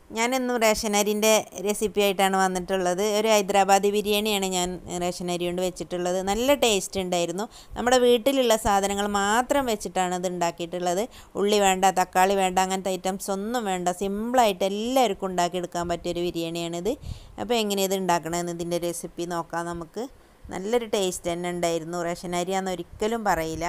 ഞാനിന്നും ration അരിൻ്റെ recipe ആയിട്ടാണ് വന്നിട്ടുള്ളത് ഒരു ഹൈദരാബാദി ബിരിയാണിയാണ് ഞാൻ റേഷൻ അരി കൊണ്ട് വെച്ചിട്ടുള്ളത് നല്ല ടേസ്റ്റ് ഉണ്ടായിരുന്നു നമ്മുടെ വീട്ടിലുള്ള സാധനങ്ങൾ മാത്രം വെച്ചിട്ടാണ് ഇത് ഉണ്ടാക്കിയിട്ടുള്ളത് ഉള്ളി വേണ്ട തക്കാളി വേണ്ട അങ്ങനത്തെ ഐറ്റംസ് ഒന്നും വേണ്ട സിമ്പിളായിട്ട് എല്ലാവർക്കും ഉണ്ടാക്കിയെടുക്കാൻ പറ്റിയൊരു ബിരിയാണിയാണിത് അപ്പോൾ എങ്ങനെയാണ് ഇത് ഉണ്ടാക്കണമെന്ന് ഇതിൻ്റെ റെസിപ്പി നോക്കാം നമുക്ക് നല്ലൊരു ടേസ്റ്റ് തന്നെ ഉണ്ടായിരുന്നു റേഷൻ അരിയാന്ന് ഒരിക്കലും പറയില്ല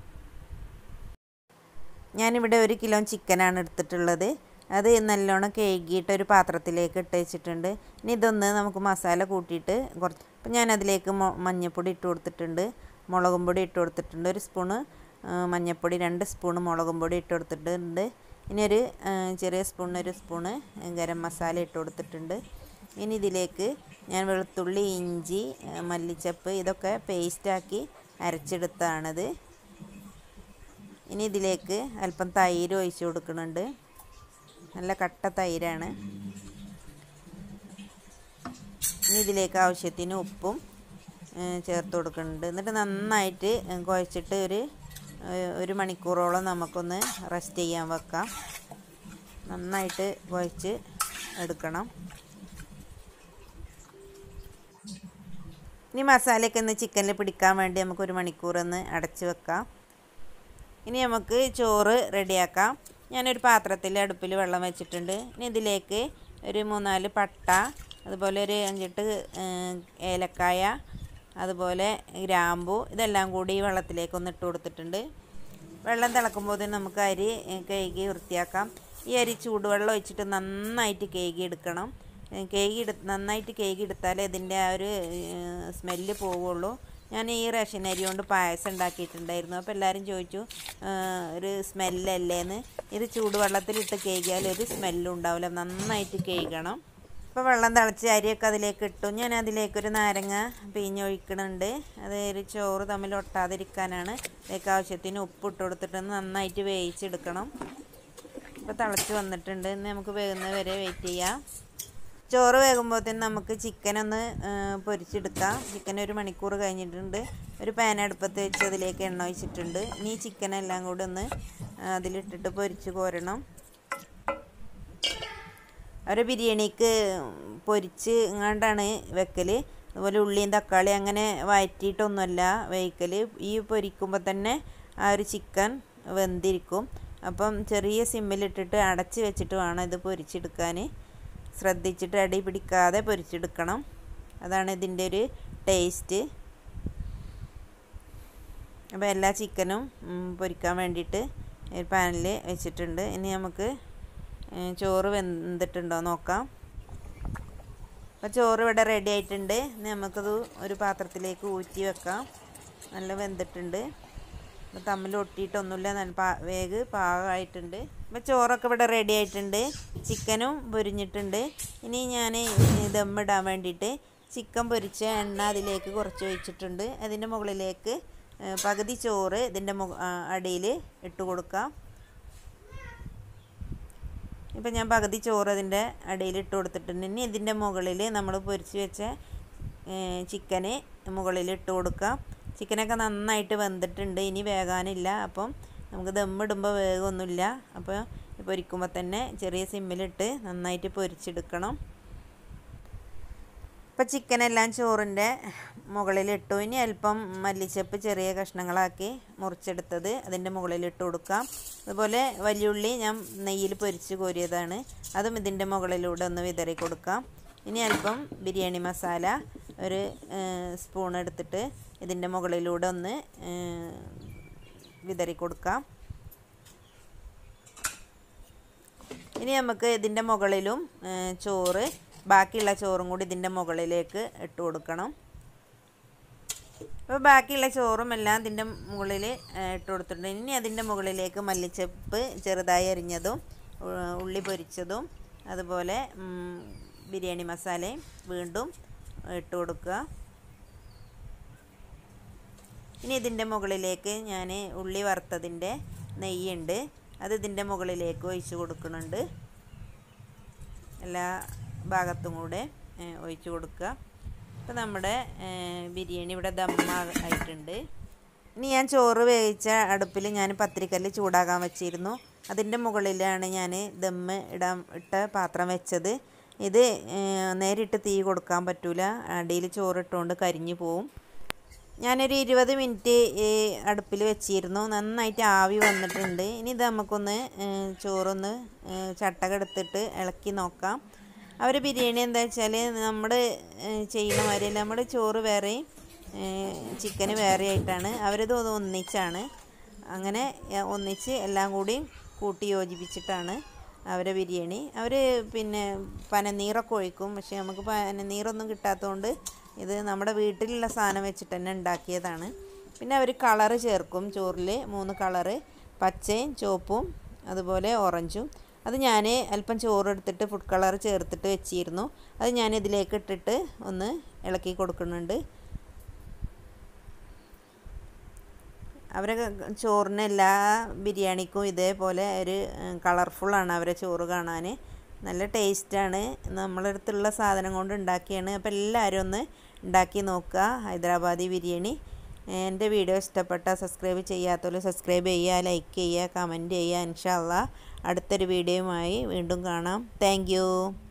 ഞാനിവിടെ ഒരു കിലോ ചിക്കനാണ് എടുത്തിട്ടുള്ളത് അത് നല്ലോണം കേകിയിട്ട് ഒരു പാത്രത്തിലേക്ക് ഇട്ട് വെച്ചിട്ടുണ്ട് ഇനി ഇതൊന്ന് നമുക്ക് മസാല കൂട്ടിയിട്ട് കുറച്ച് അപ്പം ഞാനതിലേക്ക് മഞ്ഞൾപ്പൊടി ഇട്ട് കൊടുത്തിട്ടുണ്ട് മുളകും പൊടി ഇട്ട് കൊടുത്തിട്ടുണ്ട് ഒരു സ്പൂണ് മഞ്ഞൾപ്പൊടി രണ്ട് സ്പൂണ് മുളകും പൊടി ഇട്ട് കൊടുത്തിട്ടുണ്ട് ഇനി ഒരു ചെറിയ സ്പൂണിന് ഒരു സ്പൂണ് ഗരം മസാല ഇട്ട് കൊടുത്തിട്ടുണ്ട് ഇനി ഇതിലേക്ക് ഞാൻ വെളുത്തുള്ളി ഇഞ്ചി മല്ലിച്ചപ്പ് ഇതൊക്കെ പേസ്റ്റാക്കി അരച്ചെടുത്താണിത് ഇനി ഇതിലേക്ക് അല്പം തൈര് ഒഴിച്ച് കൊടുക്കുന്നുണ്ട് നല്ല കട്ട തൈരാണ് ഇനി ഇതിലേക്ക് ആവശ്യത്തിന് ഉപ്പും ചേർത്ത് കൊടുക്കുന്നുണ്ട് എന്നിട്ട് നന്നായിട്ട് കുഴച്ചിട്ട് ഒരു ഒരു മണിക്കൂറോളം നമുക്കൊന്ന് റെസ്റ്റ് ചെയ്യാൻ വെക്കാം നന്നായിട്ട് കുഴച്ച് എടുക്കണം ഇനി മസാലയൊക്കെ ഒന്ന് ചിക്കനിൽ പിടിക്കാൻ വേണ്ടി നമുക്ക് ഒരു മണിക്കൂർ ഒന്ന് അടച്ച് വെക്കാം ഇനി നമുക്ക് ചോറ് റെഡിയാക്കാം ഞാനൊരു പാത്രത്തിൽ അടുപ്പിൽ വെള്ളം വെച്ചിട്ടുണ്ട് ഇനി ഇതിലേക്ക് ഒരു മൂന്നാല് പട്ട അതുപോലെ ഒരു അഞ്ചെട്ട് ഏലക്കായ അതുപോലെ ഗ്രാമ്പു ഇതെല്ലാം കൂടി ഈ വെള്ളത്തിലേക്കൊന്ന് ഇട്ട് കൊടുത്തിട്ടുണ്ട് വെള്ളം തിളക്കുമ്പോൾ നമുക്ക് അരി കഴുകി വൃത്തിയാക്കാം ഈ അരി ചൂടുവെള്ളം ഒഴിച്ചിട്ട് നന്നായിട്ട് കഴുകി എടുക്കണം കേക്ക് എടു നന്നായിട്ട് കേക്ക് എടുത്താലേ ഇതിൻ്റെ ആ ഒരു സ്മെല്ല് പോവുള്ളൂ ഞാൻ ഈ റേഷൻ അരി കൊണ്ട് പായസം ഉണ്ടാക്കിയിട്ടുണ്ടായിരുന്നു അപ്പോൾ എല്ലാവരും ചോദിച്ചു ഒരു സ്മെല്ലല്ലേന്ന് ഇത് ചൂടുവെള്ളത്തിലിട്ട് കേക്കിയാൽ ഒരു സ്മെല്ലും ഉണ്ടാവില്ല നന്നായിട്ട് കേൾക്കണം അപ്പോൾ വെള്ളം തിളച്ച് അരിയൊക്കെ അതിലേക്ക് ഇട്ടു ഞാൻ അതിലേക്കൊരു നാരങ്ങ പിഴിഞ്ഞൊഴിക്കണുണ്ട് അത് ഒരു ചോറ് തമ്മിൽ ഒട്ടാതിരിക്കാനാണ് ഇതിലേക്ക് ആവശ്യത്തിന് ഉപ്പ് ഇട്ട് കൊടുത്തിട്ട് നന്നായിട്ട് വേവിച്ചെടുക്കണം ഇപ്പോൾ തിളച്ച് വന്നിട്ടുണ്ട് ഇനി നമുക്ക് വേകുന്നത് വരെ വെയിറ്റ് ചെയ്യാം ചോറ് വേകുമ്പോഴത്തേന് നമുക്ക് ചിക്കൻ ഒന്ന് പൊരിച്ചെടുക്കാം ചിക്കൻ ഒരു മണിക്കൂർ കഴിഞ്ഞിട്ടുണ്ട് ഒരു പാൻ അടുപ്പത്ത് വെച്ച് അതിലേക്ക് എണ്ണ ഒഴിച്ചിട്ടുണ്ട് ഇനി ചിക്കൻ എല്ലാം കൂടി ഒന്ന് അതിലിട്ടിട്ട് പൊരിച്ച് കോരണം ഒരു ബിരിയാണിക്ക് പൊരിച്ച് ഇങ്ങാണ്ടാണ് വെക്കൽ അതുപോലെ ഉള്ളിയും തക്കാളി അങ്ങനെ വഴറ്റിയിട്ടൊന്നുമല്ല വേവിക്കൽ ഈ പൊരിക്കുമ്പോൾ തന്നെ ആ ഒരു ചിക്കൻ വെന്തിരിക്കും അപ്പം ചെറിയ സിമ്മിലിട്ടിട്ട് അടച്ച് വെച്ചിട്ട് വേണം ഇത് പൊരിച്ചെടുക്കാൻ ശ്രദ്ധിച്ചിട്ട് അടി പിടിക്കാതെ പൊരിച്ചെടുക്കണം അതാണ് ഇതിൻ്റെ ഒരു ടേസ്റ്റ് അപ്പോൾ എല്ലാ ചിക്കനും പൊരിക്കാൻ വേണ്ടിയിട്ട് ഒരു പാനിൽ വെച്ചിട്ടുണ്ട് ഇനി നമുക്ക് ചോറ് വെന്തിട്ടുണ്ടോ നോക്കാം അപ്പോൾ ചോറ് ഇവിടെ റെഡി ആയിട്ടുണ്ട് ഇനി നമുക്കത് ഒരു പാത്രത്തിലേക്ക് ഊറ്റി വെക്കാം നല്ല വെന്തിട്ടുണ്ട് തമ്മിൽ ഒട്ടിയിട്ടൊന്നുമില്ല നല്ല പാ വേഗ് പാകമായിട്ടുണ്ട് അപ്പോൾ ചോറൊക്കെ ഇവിടെ റെഡി ആയിട്ടുണ്ട് ചിക്കനും പൊരിഞ്ഞിട്ടുണ്ട് ഇനി ഞാൻ ദമ്മിടാൻ വേണ്ടിയിട്ട് ചിക്കൻ പൊരിച്ച എണ്ണ അതിലേക്ക് കുറച്ച് ഒഴിച്ചിട്ടുണ്ട് അതിൻ്റെ മുകളിലേക്ക് പകുതി ചോറ് ഇതിൻ്റെ മുക അടിയിൽ ഇട്ട് കൊടുക്കാം ഇപ്പം ഞാൻ പകുതി ചോറ് അതിൻ്റെ അടിയിൽ ഇട്ട് കൊടുത്തിട്ടുണ്ട് ഇനി ഇതിൻ്റെ മുകളിൽ നമ്മൾ പൊരിച്ച് വെച്ച ചിക്കന് മുകളിൽ ഇട്ട് കൊടുക്കാം ചിക്കനൊക്കെ നന്നായിട്ട് വെന്തിട്ടുണ്ട് ഇനി വേകാനില്ല അപ്പം നമുക്ക് ദമ്മിടുമ്പോൾ വേഗമൊന്നുമില്ല അപ്പോൾ പൊരിക്കുമ്പോൾ തന്നെ ചെറിയ സിമ്മിലിട്ട് നന്നായിട്ട് പൊരിച്ചെടുക്കണം ഇപ്പോൾ ചിക്കനെല്ലാം ചോറിൻ്റെ മുകളിലിട്ടു ഇനി അല്പം മല്ലിച്ചപ്പ് ചെറിയ കഷ്ണങ്ങളാക്കി മുറിച്ചെടുത്തത് അതിൻ്റെ മുകളിലിട്ട് കൊടുക്കാം അതുപോലെ വലിയുള്ളി ഞാൻ നെയ്യിൽ പൊരിച്ച് കോരിയതാണ് അതും ഇതിൻ്റെ മുകളിലൂടെ ഒന്ന് വിതറി കൊടുക്കാം ഇനി അല്പം ബിരിയാണി മസാല ഒരു സ്പൂൺ എടുത്തിട്ട് ഇതിൻ്റെ മുകളിലൂടെ ഒന്ന് വിതറി കൊടുക്കാം ഇനി നമുക്ക് ഇതിൻ്റെ മുകളിലും ചോറ് ബാക്കിയുള്ള ചോറും കൂടി ഇതിൻ്റെ മുകളിലേക്ക് ഇട്ട് കൊടുക്കണം അപ്പോൾ ബാക്കിയുള്ള ചോറും എല്ലാം ഇതിൻ്റെ മുകളിൽ ഇട്ട് കൊടുത്തിട്ടുണ്ട് ഇനി അതിൻ്റെ മുകളിലേക്ക് മല്ലിച്ചപ്പ് ചെറുതായി അരിഞ്ഞതും ഉള്ളി പൊരിച്ചതും അതുപോലെ ബിരിയാണി മസാലയും വീണ്ടും ഇട്ട് കൊടുക്കുക ഇനി ഇതിൻ്റെ മുകളിലേക്ക് ഞാൻ ഉള്ളി വറുത്തതിൻ്റെ നെയ്യുണ്ട് അത് ഇതിൻ്റെ മുകളിലേക്ക് ഒഴിച്ച് കൊടുക്കുന്നുണ്ട് എല്ലാ ഭാഗത്തും കൂടെ ഒഴിച്ച് കൊടുക്കുക അപ്പോൾ നമ്മുടെ ബിരിയാണി ഇവിടെ ദമ്മ ആയിട്ടുണ്ട് ഇനി ഞാൻ ചോറ് വേവിച്ച അടുപ്പിൽ ഞാൻ പത്തിരിക്കല്ല് ചൂടാക്കാൻ വെച്ചിരുന്നു അതിൻ്റെ മുകളിലാണ് ഞാൻ ദമ്മ് ഇടാൻ ഇട്ട പാത്രം വെച്ചത് ഇത് നേരിട്ട് തീ കൊടുക്കാൻ പറ്റൂല അടിയിൽ ചോറിട്ടുകൊണ്ട് കരിഞ്ഞു പോവും ഞാനൊരു ഇരുപത് മിനിറ്റ് അടുപ്പിൽ വെച്ചിരുന്നു നന്നായിട്ട് ആവി വന്നിട്ടുണ്ട് ഇനി ഇത് നമുക്കൊന്ന് ചോറൊന്ന് ചട്ടക എടുത്തിട്ട് ഇളക്കി നോക്കാം അവർ ബിരിയാണി എന്താ വെച്ചാൽ നമ്മൾ ചെയ്യുന്ന മാതിരിയല്ല നമ്മുടെ ചോറ് വേറെയും ചിക്കന് വേറെ ആയിട്ടാണ് അവരത് ഒന്നിച്ചാണ് അങ്ങനെ ഒന്നിച്ച് എല്ലാം കൂടി കൂട്ടി യോജിപ്പിച്ചിട്ടാണ് അവരെ ബിരിയാണി അവർ പിന്നെ പനനീറൊക്കെ ഒഴിക്കും പക്ഷേ നമുക്ക് പനനീറൊന്നും കിട്ടാത്തതുകൊണ്ട് ഇത് നമ്മുടെ വീട്ടിലുള്ള സാധനം വെച്ചിട്ട് തന്നെ ഉണ്ടാക്കിയതാണ് പിന്നെ അവർ കളറ് ചേർക്കും ചോറിൽ മൂന്ന് കളറ് പച്ചയും ചുവപ്പും അതുപോലെ ഓറഞ്ചും അത് ഞാൻ അല്പം ചോറ് എടുത്തിട്ട് ഫുഡ് കളർ ചേർത്തിട്ട് വെച്ചിരുന്നു അത് ഞാൻ ഇതിലേക്ക് ഇട്ടിട്ട് ഒന്ന് ഇളക്കി കൊടുക്കുന്നുണ്ട് അവരെ ചോറിന് എല്ലാ ബിരിയാണിക്കും ഇതേപോലെ ഒരു കളർഫുള്ളാണ് അവരെ ചോറ് കാണാൻ നല്ല ടേസ്റ്റാണ് നമ്മളടുത്തുള്ള സാധനം കൊണ്ട് ഉണ്ടാക്കിയാണ് അപ്പോൾ എല്ലാവരും ഒന്ന് ഉണ്ടാക്കി നോക്കുക ഹൈദരാബാദി ബിരിയാണി എൻ്റെ വീഡിയോ ഇഷ്ടപ്പെട്ട സബ്സ്ക്രൈബ് ചെയ്യാത്തവർ സബ്സ്ക്രൈബ് ചെയ്യുക ലൈക്ക് ചെയ്യുക കമൻറ്റ് ചെയ്യുക ഇൻഷാല്ല അടുത്തൊരു വീഡിയോയുമായി വീണ്ടും കാണാം താങ്ക്